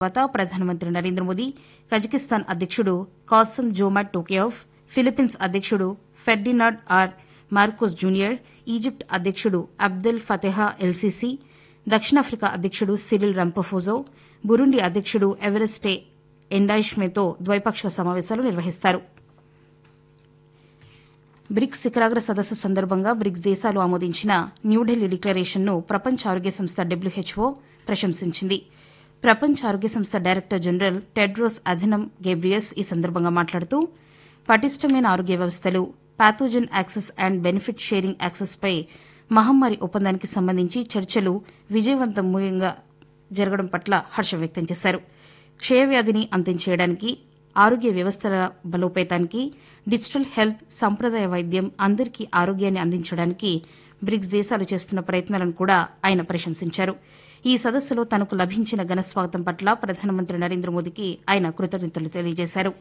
తర్వాత ప్రధానమంత్రి నరేంద్ర మోదీ కజకిస్తాన్ అధ్యక్షుడు కాసమ్ జోమాట్ టోకియోవ్ ఫిలిప్పీన్స్ అధ్యక్షుడు Ferdinand R Marcos junior Egypt అధ్యక్షుడు అబ్దెల్ ఫతెహా ఎల్సీసీ దక్షిణాఫ్రికా అధ్యక్షుడు సిరిల్ రంపఫోజో బురుండి అధ్యక్షుడు ఎవరెస్టే ఎండాయిష్మేతో ద్వైపాక్షిక సమావేశాలు నిర్వహిస్తారు బ్రిక్స్ శిఖరాగ్ర సదస్సు సందర్భంగా బ్రిక్స్ దేశాలు ఆమోదించిన న్యూఢిల్లీ డిక్లరేషన్ను ప్రపంచ ఆరోగ్య సంస్థ డబ్ల్యూహెచ్ఓ ప్రశంసించింది ప్రపంచ ఆరోగ్య సంస్థ director general Tedros Adhanom Ghebreyesus ఈ సందర్భంగా మాట్లాడుతూ పటిష్టమైన ఆరోగ్య వ్యవస్థలు pathogen access and benefit sharing యాక్సెస్పై మహమ్మారి ఒప్పందానికి సంబంధించి చర్చలు విజయవంతంగా జరగడం పట్ల హర్షం వ్యక్తం చేశారు క్షయవ్యాధిని అంతం చేయడానికి ఆరోగ్య వ్యవస్థల బలోపేతానికి డిజిటల్ హెల్త్ సంప్రదాయ వైద్యం అందరికీ ఆరోగ్యాన్ని అందించడానికి బ్రిక్స్ దేశాలు చేస్తున్న ప్రయత్నాలను కూడా ఆయన ప్రశంసించారు ఈ సదస్సులో తనకు లభించిన ఘన స్వాగతం పట్ల ప్రధానమంత్రి నరేంద్ర మోదీకి ఆయన కృతజ్ఞతలు తెలియజేశారు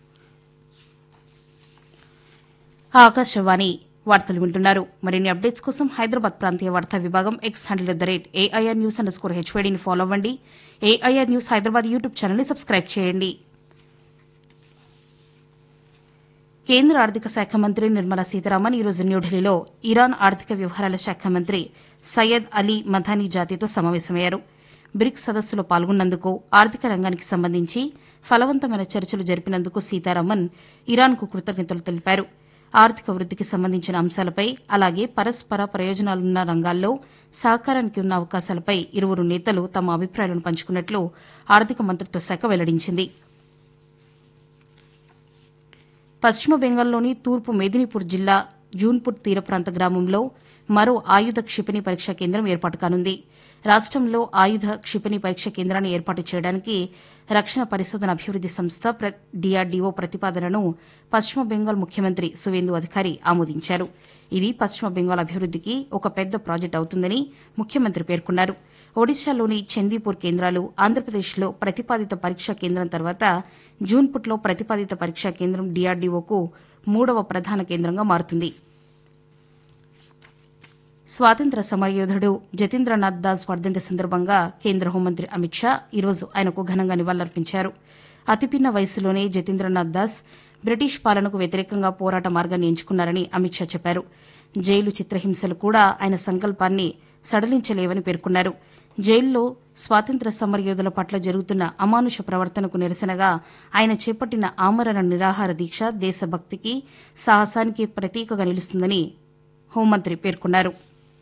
ఆకాశవాణి వార్తలు వింటున్నారు మరిన్ని అప్డేట్స్ కోసం హైదరాబాద్ ప్రాంతీయ వార్తా విభాగం X handle the rate AIR news under score follow అవ్వండి ఏఐఆర్ న్యూస్ హైదరాబాద్ యూట్యూబ్ ఛానల్ని సబ్స్క్రైబ్ చేయండి కేంద్ర ఆర్థిక శాఖ మంత్రి నిర్మలా సీతారామన్ ఈరోజు న్యూఢిల్లీలో ఇరాన్ ఆర్థిక వ్యవహారాల శాఖ మంత్రి సయ్యద్ అలీ మథానీ జాతితో సమావేశమయ్యారు బ్రిక్స్ సదస్సులో పాల్గొన్నందుకు ఆర్థిక రంగానికి సంబంధించి ఫలవంతమైన చర్చలు జరిపినందుకు సీతారామన్ ఇరాన్కు కృతజ్ఞతలు తెలిపారు ఆర్థిక వృద్దికి సంబంధించిన అంశాలపై అలాగే పరస్పర ప్రయోజనాలున్న రంగాల్లో సహకారానికి ఉన్న అవకాశాలపై ఇరువురు నేతలు తమ అభిప్రాయాలను పంచుకున్నట్లు ఆర్థిక మంత్రిత్వ శాఖ వెల్లడించింది పశ్చిమ బెంగాల్లోని తూర్పు మేదినీపూర్ జిల్లా జూన్పుట్ తీర ప్రాంత గ్రామంలో మరో ఆయుధ క్షిపణి పరీక్షా కేంద్రం ఏర్పాటు కానుంది రాష్టంలో ఆయుధ క్షిపణి పరీక్ష కేంద్రాన్ని ఏర్పాటు చేయడానికి రక్షణ పరిశోధన అభివృద్ది సంస్థ డీఆర్డీఓ ప్రతిపాదనను పశ్చిమ బెంగాల్ ముఖ్యమంత్రి సువేందు అధికారి ఆమోదించారు ఇది పశ్చిమ బెంగాల్ అభివృద్దికి ఒక పెద్ద ప్రాజెక్టు అవుతుందని ముఖ్యమంత్రి పేర్కొన్నారు ఒడిశాలోని చందీపూర్ కేంద్రాలు ఆంధ్రప్రదేశ్లో ప్రతిపాదిత పరీక్షా కేంద్రం తర్వాత జూన్పుట్లో ప్రతిపాదిత పరీక్షా కేంద్రం డీఆర్డీఓకు మూడవ ప్రధాన కేంద్రంగా మారుతుంది స్వాతంత్ర సమరయోధుడు జతీంద్రనాథ్ దాస్ వర్ధంతి సందర్భంగా కేంద్ర హోంమంత్రి అమిత్ షా ఈరోజు ఆయనకు ఘనంగా నివాళులర్పించారు అతిపిన్న వయసులోనే జతీంద్రనాథ్ దాస్ బ్రిటిష్ పాలనకు వ్యతిరేకంగా పోరాట మార్గాన్ని ఎంచుకున్నారని అమిత్ షా చెప్పారు జైలు చిత్రహింసలు కూడా ఆయన సంకల్పాన్ని సడలించలేవని పేర్కొన్నారు జైల్లో స్వాతంత్ర సమరయోధుల పట్ల జరుగుతున్న అమానుష ప్రవర్తనకు నిరసనగా ఆయన చేపట్టిన ఆమరణ నిరాహార దీక్ష దేశభక్తికి సాహసానికి ప్రతీకగా నిలుస్తుందని హోంమంత్రి పేర్కొన్నారు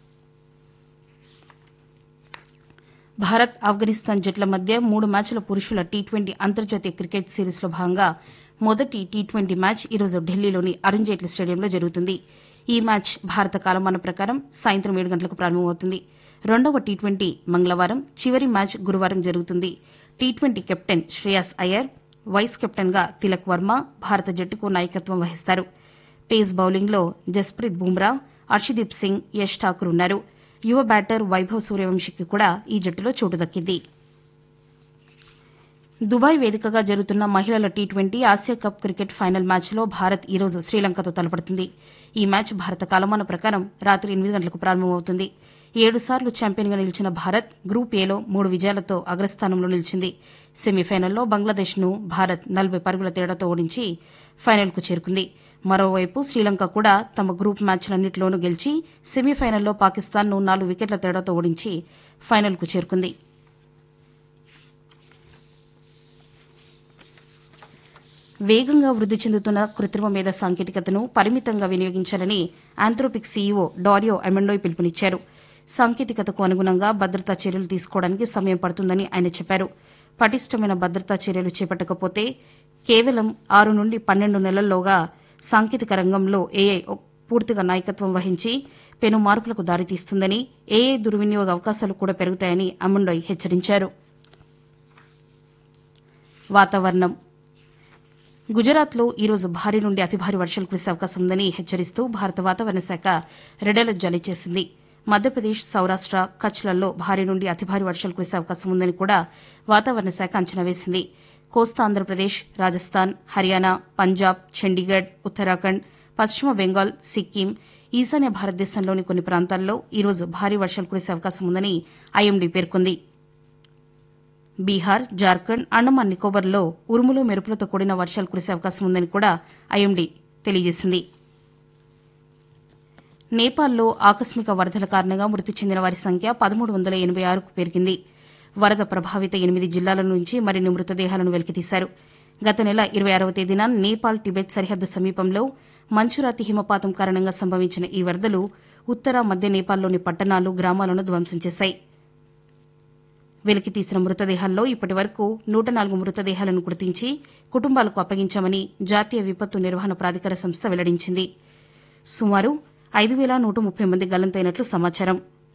భారత్ ఆఫ్ఘనిస్తాన్ జట్ల మధ్య మూడు మ్యాచ్ల పురుషుల టీ ట్వంటీ అంతర్జాతీయ క్రికెట్ సిరీస్లో భాగంగా మొదటి టీ ట్వంటీ మ్యాచ్ ఈరోజు ఢిల్లీలోని అరుణ్ జైట్లీ స్టేడియంలో జరుగుతుంది ఈ మ్యాచ్ భారత కాలమాన ప్రకారం సాయంత్రం ఏడు గంటలకు ప్రారంభమవుతుంది రెండవ టీ ట్వంటీ మంగళవారం చివరి మ్యాచ్ గురువారం జరుగుతుంది T twenty captain Shreyas Iyer vice కెప్టెన్గా తిలక్ వర్మ భారత జట్టుకు నాయకత్వం వహిస్తారు పేస్ బౌలింగ్లో జస్ప్రీత్ బుమ్రా హర్షదీప్ సింగ్ యష్ ఠాకూర్ ఉన్నారు యువ బ్యాటర్ వైభవ్ సూర్యవంశీకి కూడా ఈ జట్టులో చోటు దక్కింది దుబాయ్ వేదికగా జరుగుతున్న మహిళల T twenty Asia cup cricket final మ్యాచ్లో భారత్ ఈరోజు శ్రీలంకతో తలపడుతుంది ఈ మ్యాచ్ భారత కాలమాన ప్రకారం రాత్రి ఎనిమిది గంటలకు ప్రారంభమవుతుంది ఏడుసార్లు ఛాంపియన్గా నిలిచిన భారత్ గ్రూప్ ఏలో మూడు విజయాలతో అగ్రస్థానంలో నిలిచింది సెమీఫైనల్లో బంగ్లాదేశ్ను భారత్ నలభై పరుగుల తేడాతో ఓడించి ఫైనల్కు చేరుకుంది మరోవైపు శ్రీలంక కూడా తమ గ్రూప్ మ్యాచ్లన్నింటిలోనూ గెలిచి సెమీఫైనల్లో పాకిస్తాన్ను నాలుగు వికెట్ల తేడాతో ఓడించి ఫైనల్కు చేరుకుంది వేగంగా వృద్ది చెందుతున్న కృత్రిమ మేధ సాంకేతికతను పరిమితంగా వినియోగించాలని ఆంథ్రోపిక్ సీఈఓ డారియో ఎమెండోయ్ పిలుపునిచ్చారు సాంకేతికతకు అనుగుణంగా భద్రతా చర్యలు తీసుకోవడానికి సమయం పడుతుందని ఆయన చెప్పారు పటిష్టమైన భద్రతా చర్యలు చేపట్టకపోతే కేవలం ఆరు నుండి పన్నెండు నెలల్లోగా సాంకేతిక రంగంలో ఏఐ పూర్తిగా నాయకత్వం వహించి పెను మార్పులకు దారితీస్తుందని ఏఐ దుర్వినియోగ అవకాశాలు కూడా పెరుగుతాయని అమండోయ్ హెచ్చరించారు వాతావరణం గుజరాత్లో ఈరోజు భారీ నుండి అతి భారీ వర్షాలు కురిసే అవకాశం ఉందని హెచ్చరిస్తూ భారత వాతావరణ శాఖ రెడ్ అలర్ట్ జారీ చేసింది మధ్యప్రదేశ్ సౌరాష్ట కచ్లలో భారీ నుండి అతి భారీ వర్షాలు కురిసే అవకాశం ఉందని కూడా వాతావరణ శాఖ అంచనా వేసింది కోస్తా ఆంధ్రప్రదేశ్ రాజస్థాన్ హర్యానా పంజాబ్ చండీగఢ్ ఉత్తరాఖండ్ పశ్చిమ బెంగాల్ సిక్కిం ఈశాన్య భారతదేశంలోని కొన్ని ప్రాంతాల్లో ఈరోజు భారీ వర్షాలు కురిసే అవకాశం ఉందని ఐఎండీ పేర్కొంది బీహార్ జార్ఖండ్ అండమాన్ నికోబార్లో ఉరుములు మెరుపులతో కూడిన వర్షాలు కురిసే అవకాశం ఉందని కూడా ఐఎండీ తెలియజేసింది నేపాల్లో ఆకస్మిక వరదల కారణంగా మృతి చెందిన వారి సంఖ్య పదమూడు వందల ఎనబై ఆరుకు పెరిగింది వరద ప్రభావిత ఎనిమిది జిల్లాల నుంచి మరిన్ని మృతదేహాలను వెలికితీశారు గత నెల ఇరవై ఆరవ తేదీన నేపాల్ టిబెట్ సరిహద్దు సమీపంలో మంచురాతి హిమపాతం కారణంగా సంభవించిన ఈ వరదలు ఉత్తర మధ్య నేపాల్లోని పట్టణాలు గ్రామాలను ధ్వంసం చేశాయి వెలికితీసిన మృతదేహాల్లో ఇప్పటి వరకు నూట నాలుగు మృతదేహాలను గుర్తించి కుటుంబాలకు అప్పగించామని జాతీయ విపత్తు నిర్వహణ ప్రాధికార సంస్థ వెల్లడించింది సుమారు ఐదు వేల నూట ముప్పై మంది గల్లంతైనట్లు సమాచారం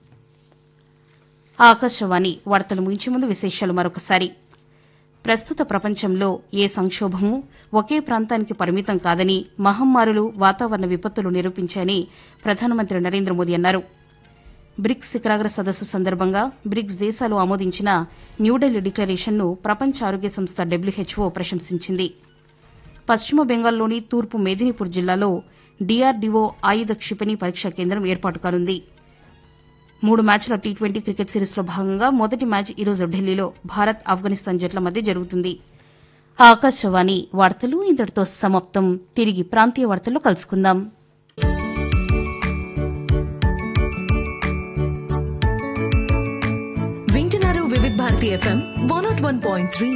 ఆకాశవాణి వార్తలు ముగించే ముందు విశేషాలు మరొకసారి ప్రస్తుత ప్రపంచంలో ఏ సంక్షోభము ఒకే ప్రాంతానికి పరిమితం కాదని మహమ్మారులు వాతావరణ విపత్తులు నిరూపించాయని ప్రధానమంత్రి నరేంద్ర మోదీ అన్నారు బ్రిక్స్ శిఖరాగ్ర సదస్సు సందర్భంగా బ్రిక్స్ దేశాలు ఆమోదించిన న్యూఢిల్లీ డిక్లరేషన్ను ప్రపంచ ఆరోగ్య సంస్థ డబ్ల్యూహెచ్ఓ ప్రశంసించింది పశ్చిమ బెంగాల్లోని తూర్పు మేదినీపూర్ జిల్లాలో డీఆర్డీఓ ఆయుధ క్షిపణి పరీక్షా కేంద్రం ఏర్పాటు కానుంది మూడు మ్యాచ్ల టీ ట్వంటీ క్రికెట్ సిరీస్లో భాగంగా మొదటి మ్యాచ్ ఈరోజు ఢిల్లీలో భారత్ ఆఫ్ఘనిస్తాన్ జట్ల మధ్య జరుగుతుంది ఆకాశవాణి వార్తలు ఇంతటితో సమాప్తం తిరిగి ప్రాంతీయ వార్తల్లో కలుసుకుందాం వింటున్నారు Vividh Bharati FM one naught one point three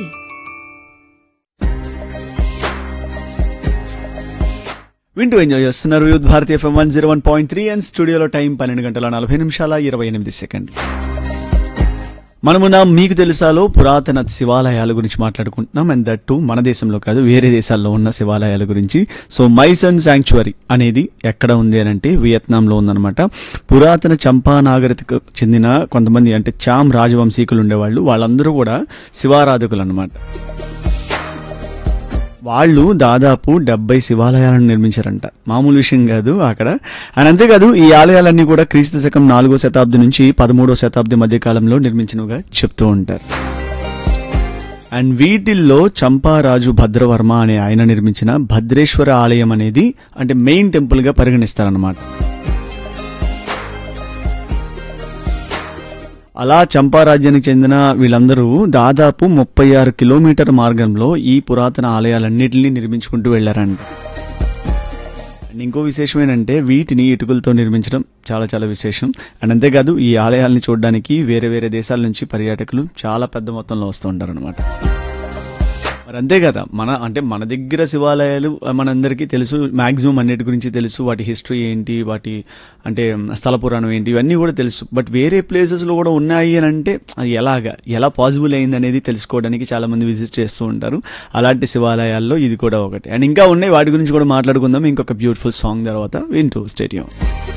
వింటూ ఎంజాయ్ చేస్తున్నారు youth Bharati FM one zero one point three and స్టూడియోలో టైం పన్నెండు గంటల నలభై నిమిషాల ఇరవై ఎనిమిది సెకండ్ మనము నా మీకు తెలుసాలో పురాతన శివాలయాల గురించి మాట్లాడుకుంటున్నాం అండ్ దట్ టు మన దేశంలో కాదు వేరే దేశాల్లో ఉన్న శివాలయాల గురించి సో మైసన్ శాంక్చురీ అనేది ఎక్కడ ఉంది అని అంటే వియత్నాంలో ఉందన్నమాట పురాతన చంపా నాగరికకు చెందిన కొంతమంది అంటే చామ్ రాజవంశీకులు ఉండేవాళ్ళు వాళ్ళందరూ కూడా శివారాధకులు అన్నమాట వాళ్ళు దాదాపు డెబ్బై శివాలయాలను నిర్మించారంట మామూలు విషయం కాదు అక్కడ అండ్ అంతేకాదు ఈ ఆలయాలన్నీ కూడా క్రీస్తు శకం నాలుగో శతాబ్ది నుంచి పదమూడో శతాబ్ది మధ్య కాలంలో నిర్మించినవిగా చెప్తూ ఉంటారు అండ్ వీటిల్లో చంపారాజు భద్రవర్మ అనే ఆయన నిర్మించిన భద్రేశ్వర ఆలయం అనేది అంటే మెయిన్ టెంపుల్ గా పరిగణిస్తారన్నమాట అలా చంపారాజ్యానికి చెందిన వీళ్ళందరూ దాదాపు ముప్పై ఆరు కిలోమీటర్ మార్గంలో ఈ పురాతన ఆలయాలన్నిటినీ నిర్మించుకుంటూ వెళ్లారంట అండ్ ఇంకో విశేషం ఏంటంటే వీటిని ఇటుకలతో నిర్మించడం చాలా చాలా విశేషం అండ్ అంతేకాదు ఈ ఆలయాల్ని చూడడానికి వేరే వేరే దేశాల నుంచి పర్యాటకులు చాలా పెద్ద మొత్తంలో వస్తూ ఉంటారు అనమాట మరి అంతే కదా మన అంటే మన దగ్గర శివాలయాలు మనందరికీ తెలుసు మాక్సిమం అన్నిటి గురించి తెలుసు వాటి హిస్టరీ ఏంటి వాటి అంటే స్థల పురాణం ఏంటి ఇవన్నీ కూడా తెలుసు బట్ వేరే ప్లేసెస్లో కూడా ఉన్నాయి అని అంటే అది ఎలాగా ఎలా పాసిబుల్ అయింది అనేది తెలుసుకోవడానికి చాలా మంది విజిట్ చేస్తూ ఉంటారు అలాంటి శివాలయాల్లో ఇది కూడా ఒకటి అండ్ ఇంకా ఉన్నాయి వాటి గురించి కూడా మాట్లాడుకుందాం ఇంకొక బ్యూటిఫుల్ సాంగ్ తర్వాత వింటూ స్టేడియం